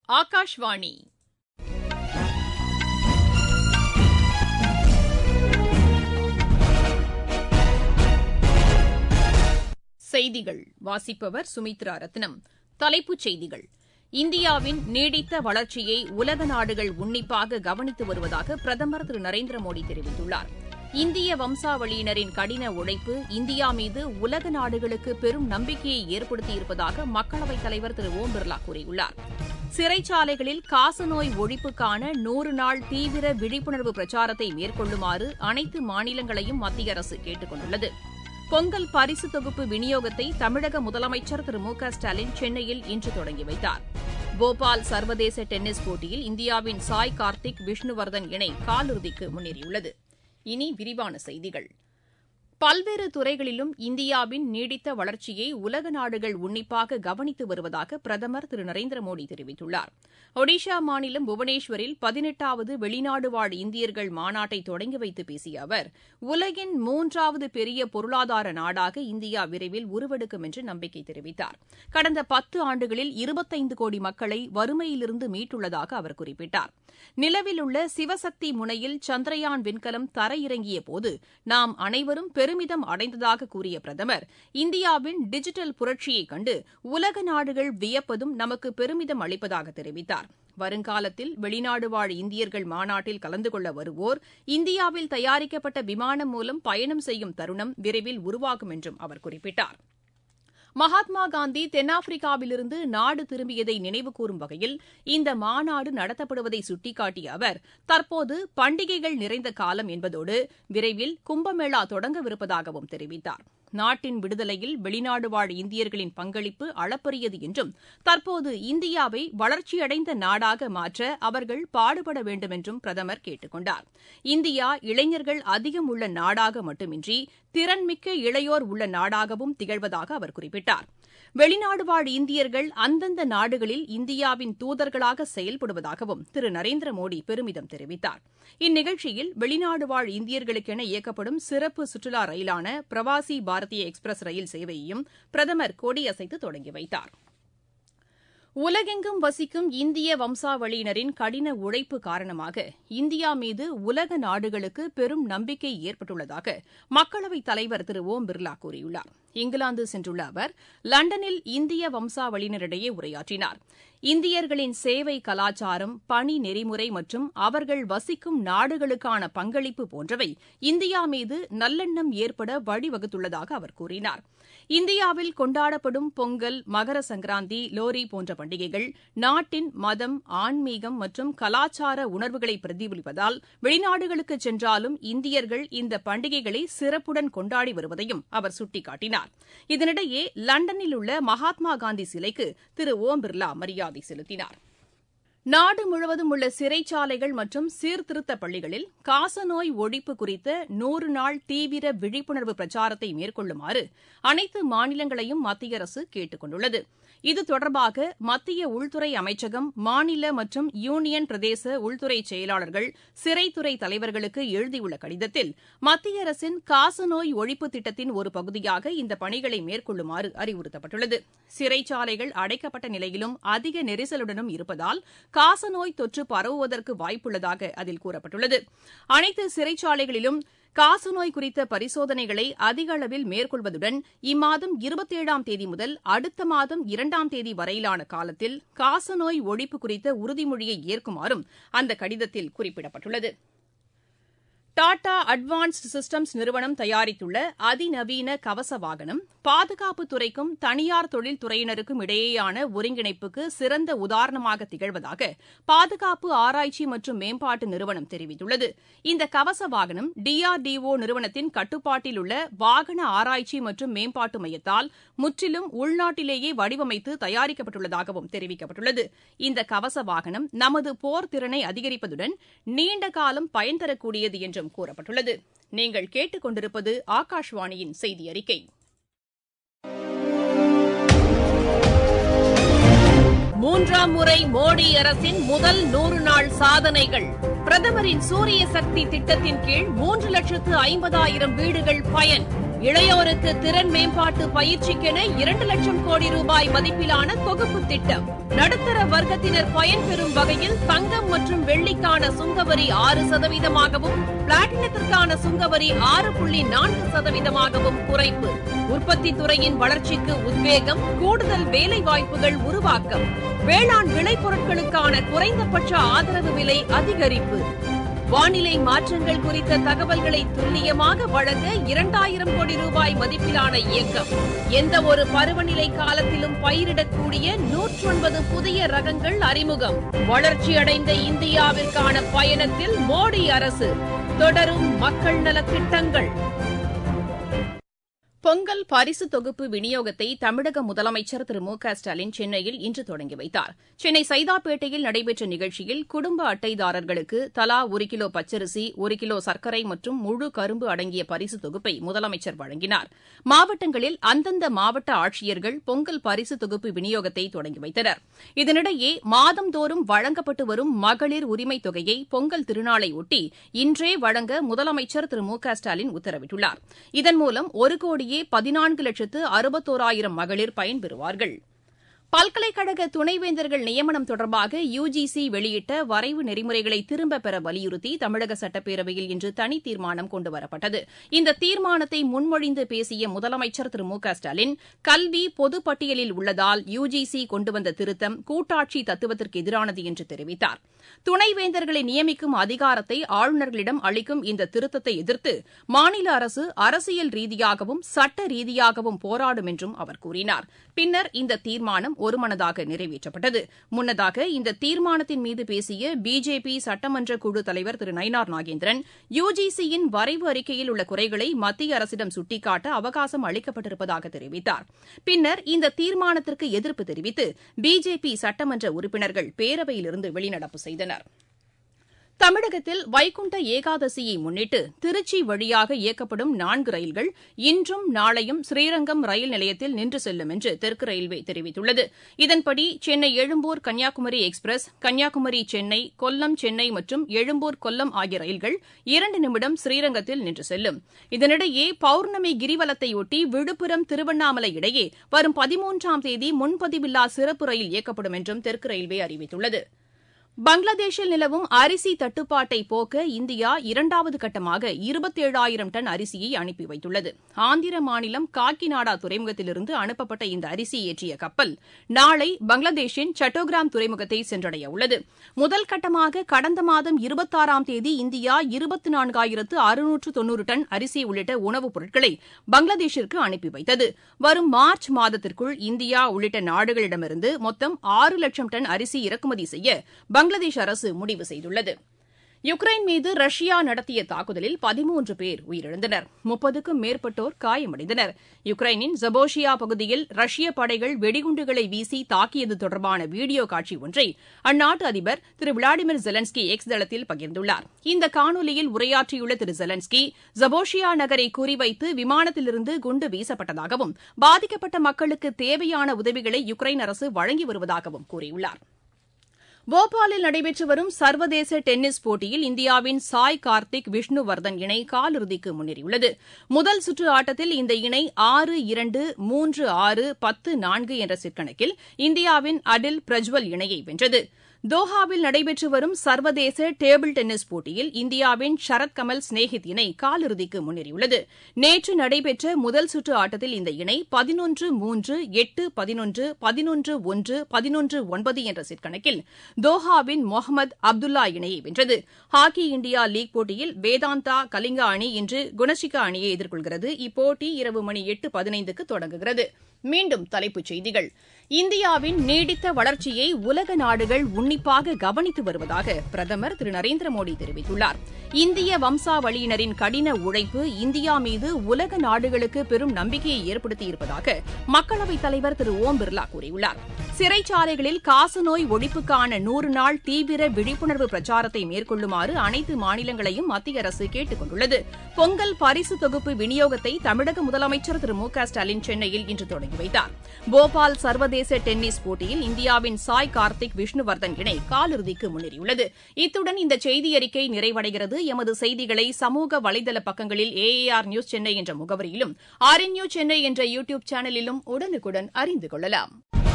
ஆகாஷ்வாணி செய்திகள் வாசிப்பவர் சுமித்ரா ரத்னம் தலைப்புச் செய்திகள் இந்தியாவின் நீடித்த வளர்ச்சியை உலக நாடுகள் உன்னிப்பாக கவனித்து வருவதாக பிரதமர் திரு நரேந்திர மோடி தெரிவித்துள்ளார் இந்திய வம்சாவளியினரின் கடின உழைப்பு இந்தியா மீது உலக நாடுகளுக்கு பெரும் நம்பிக்கையை ஏற்படுத்தியிருப்பதாக மக்களவைத் தலைவர் திரு ஓம் பிர்லா கூறியுள்ளார் சிறைச்சாலைகளில் காசநோய் ஒழிப்புக்கான நூறு நாள் தீவிர விழிப்புணர்வு பிரச்சாரத்தை மேற்கொள்ளுமாறு அனைத்து மாநிலங்களையும் மத்திய அரசு கேட்டுக் கொண்டுள்ளது பொங்கல் பரிசு தொகுப்பு விநியோகத்தை தமிழக முதலமைச்சர் திரு மு க ஸ்டாலின் சென்னையில் இன்று தொடங்கி வைத்தார் போபால் சர்வதேச டென்னிஸ் போட்டியில் இந்தியாவின் சாய் கார்த்திக் விஷ்ணுவர்தன் இணை காலிறுதிக்கு முன்னேறியுள்ளது இனி விரிவான செய்திகள் பல்வேறு துறைகளிலும் இந்தியாவின் நீடித்த வளர்ச்சியை உலக நாடுகள் உன்னிப்பாக கவனித்து வருவதாக பிரதமர் திரு நரேந்திர மோடி தெரிவித்துள்ளார் ஒடிஷா மாநிலம் புவனேஸ்வரில் பதினெட்டாவது வெளிநாடு வாழ் இந்தியர்கள் மாநாட்டை தொடங்கி வைத்து பேசிய அவர் உலகின் மூன்றாவது பெரிய பொருளாதார நாடாக இந்தியா விரைவில் உருவெடுக்கும் என்று நம்பிக்கை தெரிவித்தார் கடந்த பத்து ஆண்டுகளில் இருபத்தைந்து கோடி மக்களை வறுமையிலிருந்து மீட்டுள்ளதாக அவர் குறிப்பிட்டார் நிலவில் உள்ள சிவசக்தி முனையில் சந்திரயான் விண்கலம் தரையிறங்கிய போது நாம் அனைவரும் பெருமிதம் அடைந்ததாக கூறிய பிரதமர் இந்தியாவின் டிஜிட்டல் புரட்சியைக் கண்டு உலக நாடுகள் வியப்பதும் நமக்கு பெருமிதம் அளிப்பதாக தெரிவித்தார் வருங்காலத்தில் வெளிநாடு வாழ் இந்தியர்கள் மாநாட்டில் கலந்து கொள்ள வருவோர் இந்தியாவில் தயாரிக்கப்பட்ட விமானம் மூலம் பயணம் செய்யும் தருணம் விரைவில் உருவாகும் என்றும் அவர் குறிப்பிட்டார் மகாத்மா காந்தி தென்னாப்பிரிக்காவிலிருந்து நாடு திரும்பியதை நினைவுகூரும் வகையில் இந்த மாநாடு நடத்தப்படுவதை சுட்டிக்காட்டிய அவர் தற்போது பண்டிகைகள் நிறைந்த காலம் என்பதோடு விரைவில் கும்பமேளா தொடங்கவிருப்பதாகவும் தெரிவித்தார் நாட்டின் விடுதலையில் வெளிநாடு வாழ் இந்தியர்களின் பங்களிப்பு அளப்பரியது என்றும் தற்போது இந்தியாவை வளர்ச்சியடைந்த நாடாக மாற்ற அவர்கள் பாடுபட வேண்டும் என்றும் பிரதமர் கேட்டுக் கொண்டார் இந்தியா இளைஞர்கள் அதிகம் உள்ள நாடாக மட்டுமின்றி திறன்மிக்க இளையோர் உள்ள நாடாகவும் திகழ்வதாக அவர் குறிப்பிட்டார் வெளிநாடு வாழ் இந்தியர்கள் அந்தந்த நாடுகளில் இந்தியாவின் தூதர்களாக செயல்படுவதாகவும் திரு நரேந்திர மோடி பெருமிதம் தெரிவித்தார் இந்நிகழ்ச்சியில் வெளிநாடு வாழ் இந்தியர்களுக்கென இயக்கப்படும் சிறப்பு சுற்றுலா ரயிலான பிரவாசி பாரதிய எக்ஸ்பிரஸ் ரயில் சேவையையும் பிரதமர் கொடியசைத்து தொடங்கி வைத்தார் உலகெங்கும் வசிக்கும் இந்திய வம்சாவளியினரின் கடின உழைப்பு காரணமாக இந்தியா மீது உலக நாடுகளுக்கு பெரும் நம்பிக்கை ஏற்பட்டுள்ளதாக மக்களவைத் தலைவர் திரு ஓம் பிர்லா கூறியுள்ளார் இங்கிலாந்து சென்றுள்ள அவர் லண்டனில் இந்திய வம்சாவளியினரிடையே உரையாற்றினார் இந்தியர்களின் சேவை கலாச்சாரம் பணி நெறிமுறை மற்றும் அவர்கள் வசிக்கும் நாடுகளுக்கான பங்களிப்பு போன்றவை இந்தியா மீது நல்லெண்ணம் ஏற்பட வழிவகுத்துள்ளதாக அவர் கூறினார் இந்தியாவில் கொண்டாடப்படும் பொங்கல் மகர சங்கராந்தி லோரி போன்ற பண்டிகைகள் நாட்டின் மதம் ஆன்மீகம் மற்றும் கலாச்சார உணர்வுகளை பிரதிபலிப்பதால் வெளிநாடுகளுக்கு சென்றாலும் இந்தியர்கள் இந்த பண்டிகைகளை சிறப்புடன் கொண்டாடி வருவதையும் அவர் சுட்டிக்காட்டினார் இதனிடையே லண்டனில் உள்ள மகாத்மா காந்தி சிலைக்கு திரு ஓம் பிர்லா மரியாதை செலுத்தினார் நாடு முழுவதும் உள்ள சிறைச்சாலைகள் மற்றும் சீர்திருத்த பள்ளிகளில் காசநோய் ஒழிப்பு குறித்த நூறு நாள் தீவிர விழிப்புணர்வு பிரச்சாரத்தை மேற்கொள்ளுமாறு அனைத்து மாநிலங்களையும் மத்திய அரசு கேட்டுக் கொண்டுள்ளது இது தொடர்பாக மத்திய உள்துறை அமைச்சகம் மாநில மற்றும் யூனியன் பிரதேச உள்துறை செயலாளர்கள் சிறைத்துறை தலைவர்களுக்கு எழுதியுள்ள கடிதத்தில் மத்திய அரசின் காசநோய் ஒழிப்பு திட்டத்தின் ஒரு பகுதியாக இந்த பணிகளை மேற்கொள்ளுமாறு அறிவுறுத்தப்பட்டுள்ளது சிறைச்சாலைகள் அடைக்கப்பட்ட நிலையிலும் அதிக நெரிசலுடனும் இருப்பதால் காசநோய் தொற்று பரவுவதற்கு வாய்ப்புள்ளதாக அதில் கூறப்பட்டுள்ளது அனைத்து சிறைச்சாலைகளிலும் காசநோய் குறித்த பரிசோதனைகளை அதிக அளவில் மேற்கொள்வதுடன் இம்மாதம் இருபத்தேழாம் தேதி முதல் அடுத்த மாதம் இரண்டாம் தேதி வரையிலான காலத்தில் காசநோய் ஒழிப்பு குறித்த உறுதிமொழியை ஏற்குமாறும் அந்த கடிதத்தில் குறிப்பிடப்பட்டுள்ளது டாடா அட்வான்ஸ்டு சிஸ்டம்ஸ் நிறுவனம் தயாரித்துள்ள அதிநவீன கவச வாகனம் பாதுகாப்புத் துறைக்கும் தனியார் தொழில்துறையினருக்கும் இடையேயான ஒருங்கிணைப்புக்கு சிறந்த உதாரணமாக திகழ்வதாக பாதுகாப்பு ஆராய்ச்சி மற்றும் மேம்பாட்டு நிறுவனம் தெரிவித்துள்ளது இந்த கவச வாகனம் டிஆர்டிஓ நிறுவனத்தின் கட்டுப்பாட்டில் உள்ள வாகன ஆராய்ச்சி மற்றும் மேம்பாட்டு மையத்தால் முற்றிலும் உள்நாட்டிலேயே வடிவமைத்து தயாரிக்கப்பட்டுள்ளதாகவும் தெரிவிக்கப்பட்டுள்ளது இந்த கவச வாகனம் நமது போர் திறனை அதிகரிப்பதுடன் நீண்ட காலம் பயன் தரக்கூடியது என்றும் கூறப்பட்டுள்ளது நீங்கள் கேட்டுக் கொண்டிருப்பது ஆகாஷ்வாணியின் செய்தி அறிக்கை மூன்றாம் முறை மோடி அரசின் முதல் நூறு நாள் சாதனைகள் பிரதமரின் சூரிய சக்தி திட்டத்தின் கீழ் மூன்று லட்சத்து ஐம்பதாயிரம் வீடுகள் பயன் இளையோருக்கு திறன் மேம்பாட்டு பயிற்சிக்கென இரண்டு லட்சம் கோடி ரூபாய் மதிப்பிலான தொகுப்பு திட்டம் நடுத்தர வர்க்கத்தினர் பயன்பெறும் வகையில் தங்கம் மற்றும் வெள்ளிக்கான சுங்கவரி ஆறு சதவீதமாகவும் பிளாட்டினத்திற்கான சுங்கவரி ஆறு புள்ளி நான்கு சதவீதமாகவும் குறைப்பு உற்பத்தி துறையின் வளர்ச்சிக்கு உத்வேகம் கூடுதல் வேலை வாய்ப்புகள் உருவாக்கம் வேளாண் விளைபொருட்களுக்கான குறைந்தபட்ச ஆதரவு விலை அதிகரிப்பு வானிலை மாற்றங்கள் குறித்த தகவல்களை துல்லியமாக வழங்க இரண்டாயிரம் கோடி ரூபாய் மதிப்பிலான இயக்கம் எந்த ஒரு பருவநிலை காலத்திலும் பயிரிடக்கூடிய நூற்றொன்பது புதிய ரகங்கள் அறிமுகம் வளர்ச்சியடைந்த இந்தியாவிற்கான பயணத்தில் மோடி அரசு தொடரும் மக்கள் நலத் திட்டங்கள் பொங்கல் பரிசு தொகுப்பு விநியோகத்தை தமிழக முதலமைச்சர் திரு மு க ஸ்டாலின் சென்னையில் இன்று தொடங்கி வைத்தார் சென்னை சைதாப்பேட்டையில் நடைபெற்ற நிகழ்ச்சியில் குடும்ப அட்டைதாரர்களுக்கு தலா ஒரு கிலோ பச்சரிசி ஒரு கிலோ சர்க்கரை மற்றும் முழு கரும்பு அடங்கிய பரிசு தொகுப்பை முதலமைச்சர் வழங்கினார் மாவட்டங்களில் அந்தந்த மாவட்ட ஆட்சியர்கள் பொங்கல் பரிசு தொகுப்பு விநியோகத்தை தொடங்கி வைத்தனர் இதனிடையே மாதந்தோறும் வழங்கப்பட்டு வரும் மகளிர் உரிமைத் தொகையை பொங்கல் திருநாளையொட்டி இன்றே வழங்க முதலமைச்சர் திரு மு க ஸ்டாலின் உத்தரவிட்டுள்ளார் இதன் மூலம் ஒரு கோடியே பதினான்கு லட்சத்து அறுபத்தோராயிரம் மகளிர் பயன்பெறுவார்கள் பல்கலைக்கழக துணைவேந்தர்கள் நியமனம் தொடர்பாக யுஜிசி வெளியிட்ட வரைவு நெறிமுறைகளை திரும்பப் பெற வலியுறுத்தி தமிழக சட்டப்பேரவையில் இன்று தனி தீர்மானம் கொண்டுவரப்பட்டது இந்த தீர்மானத்தை முன்மொழிந்து பேசிய முதலமைச்சர் திரு மு க ஸ்டாலின் கல்வி பொதுப் பட்டியலில் உள்ளதால் யுஜிசி கொண்டுவந்த திருத்தம் கூட்டாட்சி தத்துவத்திற்கு எதிரானது என்று தெரிவித்தார் துணைவேந்தர்களை நியமிக்கும் அதிகாரத்தை ஆளுநர்களிடம் அளிக்கும் இந்த திருத்தத்தை எதிர்த்து மாநில அரசு அரசியல் ரீதியாகவும் சட்ட ரீதியாகவும் போராடும் என்றும் அவர் கூறினார் பின்னர் இந்த தீர்மானம் ஒருமனதாக நிறைவேற்றப்பட்டது முன்னதாக இந்த தீர்மானத்தின் மீது பேசிய பிஜேபி சட்டமன்ற குழு தலைவர் திரு நயினார் நாகேந்திரன் யுஜிசியின் வரைவு அறிக்கையில் உள்ள குறைகளை மத்திய அரசிடம் சுட்டிக்காட்ட அவகாசம் அளிக்கப்பட்டிருப்பதாக தெரிவித்தார் பின்னர் இந்த தீர்மானத்திற்கு எதிர்ப்பு தெரிவித்து பிஜேபி சட்டமன்ற உறுப்பினர்கள் பேரவையிலிருந்து வெளிநடப்பு செய்தனர் தமிழகத்தில் வைகுண்ட ஏகாதசியை முன்னிட்டு திருச்சி வழியாக இயக்கப்படும் நான்கு ரயில்கள் இன்றும் நாளையும் ஸ்ரீரங்கம் ரயில் நிலையத்தில் நின்று செல்லும் என்று தெற்கு ரயில்வே தெரிவித்துள்ளது இதன்படி சென்னை எழும்பூர் கன்னியாகுமரி எக்ஸ்பிரஸ் கன்னியாகுமரி சென்னை கொல்லம் சென்னை மற்றும் எழும்பூர் கொல்லம் ஆகிய ரயில்கள் இரண்டு நிமிடம் ஸ்ரீரங்கத்தில் நின்று செல்லும் இதனிடையே பௌர்ணமி கிரிவலத்தையொட்டி விழுப்புரம் திருவண்ணாமலை இடையே வரும் பதிமூன்றாம் தேதி முன்பதிவில்லா சிறப்பு ரயில் இயக்கப்படும் என்றும் தெற்கு ரயில்வே அறிவித்துள்ளது பங்களாதேஷில் நிலவும் அரிசி தட்டுப்பாட்டை போக்க இந்தியா இரண்டாவது கட்டமாக இருபத்தேழாயிரம் டன் அரிசியை அனுப்பி வைத்துள்ளது ஆந்திர மாநிலம் காக்கிநாடா துறைமுகத்திலிருந்து அனுப்பப்பட்ட இந்த அரிசி ஏற்றிய கப்பல் நாளை பங்களாதேஷின் சட்டோகிராம் துறைமுகத்தை சென்றடைய உள்ளது முதல் கட்டமாக கடந்த மாதம் இருபத்தாறாம் தேதி இந்தியா இருபத்தி நான்காயிரத்து அறுநூற்று தொன்னூறு டன் அரிசி உள்ளிட்ட உணவுப் பொருட்களை பங்களாதேஷிற்கு அனுப்பி வைத்தது வரும் மார்ச் மாதத்திற்குள் இந்தியா உள்ளிட்ட நாடுகளிடமிருந்து மொத்தம் ஆறு லட்சம் டன் அரிசி இறக்குமதி செய்ய பங்களாதேஷ் அரசு முடிவு செய்துள்ளது யுக்ரைன் மீது ரஷ்யா நடத்திய தாக்குதலில் பதிமூன்று பேர் உயிரிழந்தனர் முப்பதுக்கும் மேற்பட்டோர் காயமடைந்தனர் யுக்ரைனின் ஜபோஷியா பகுதியில் ரஷ்ய படைகள் வெடிகுண்டுகளை வீசி தாக்கியது தொடர்பான வீடியோ காட்சி ஒன்றை அந்நாட்டு அதிபர் திரு விளாடிமிர் ஜெலன்ஸ்கி எக்ஸ் தளத்தில் பகிர்ந்துள்ளார் இந்த காணொலியில் உரையாற்றியுள்ள திரு ஜெலன்ஸ்கி ஜபோஷியா நகரை குறிவைத்து விமானத்திலிருந்து குண்டு வீசப்பட்டதாகவும் பாதிக்கப்பட்ட மக்களுக்கு தேவையான உதவிகளை யுக்ரைன் அரசு வழங்கி வருவதாகவும் கூறியுள்ளார் போபாலில் நடைபெற்று வரும் சர்வதேச டென்னிஸ் போட்டியில் இந்தியாவின் சாய் கார்த்திக் விஷ்ணுவர்தன் இணை காலிறுதிக்கு முன்னேறியுள்ளது முதல் சுற்று ஆட்டத்தில் இந்த இணை ஆறு இரண்டு மூன்று ஆறு பத்து நான்கு என்ற செட் கணக்கில் இந்தியாவின் அடில் பிரஜ்வல் இணையை வென்றது தோஹாவில் நடைபெற்று வரும் சர்வதேச டேபிள் டென்னிஸ் போட்டியில் இந்தியாவின் ஷரத் கமல் ஸ்னேஹித் இணை காலிறுதிக்கு முன்னேறியுள்ளது நேற்று நடைபெற்ற முதல் சுற்று ஆட்டத்தில் இந்த இணை பதினொன்று மூன்று எட்டு பதினொன்று பதினொன்று ஒன்று பதினொன்று ஒன்பது என்ற செட் கணக்கில் தோஹாவின் முகமது அப்துல்லா இணையை வென்றது ஹாக்கி இந்தியா லீக் போட்டியில் வேதாந்தா கலிங்கா அணி இன்று குணசிகா அணியை எதிர்கொள்கிறது இப்போட்டி இரவு மணி எட்டு பதினைந்துக்கு தொடங்குகிறது மீண்டும் தலைப்புச் செய்திகள் இந்தியாவின் நீடித்த வளர்ச்சியை உலக நாடுகள் உன்னிப்பாக கவனித்து வருவதாக பிரதமர் திரு நரேந்திர மோடி தெரிவித்துள்ளார் இந்திய வம்சாவளியினரின் கடின உழைப்பு இந்தியா மீது உலக நாடுகளுக்கு பெரும் நம்பிக்கையை ஏற்படுத்தியிருப்பதாக மக்களவைத் தலைவர் திரு ஓம் பிர்லா கூறியுள்ளார் சிறைச்சாலைகளில் காசநோய் ஒழிப்புக்கான நூறு நாள் தீவிர விழிப்புணர்வு பிரச்சாரத்தை மேற்கொள்ளுமாறு அனைத்து மாநிலங்களையும் மத்திய அரசு கேட்டுக் கொண்டுள்ளது பொங்கல் பரிசு தொகுப்பு விநியோகத்தை தமிழக முதலமைச்சர் திரு மு க ஸ்டாலின் சென்னையில் இன்று தொடங்கி தொடங்கி வைத்தார் போபால் சர்வதேச டென்னிஸ் போட்டியில் இந்தியாவின் சாய் கார்த்திக் விஷ்ணுவர்தன் இணை காலிறுதிக்கு முன்னேறியுள்ளது இத்துடன் இந்த செய்தி அறிக்கை நிறைவடைகிறது எமது செய்திகளை சமூக வலைதள பக்கங்களில் ஏஏஆர் நியூஸ் சென்னை என்ற முகவரியிலும் ஆர் என் நியூஸ் சென்னை என்ற யூ டியூப் சேனலிலும் உடனுக்குடன் அறிந்து கொள்ளலாம்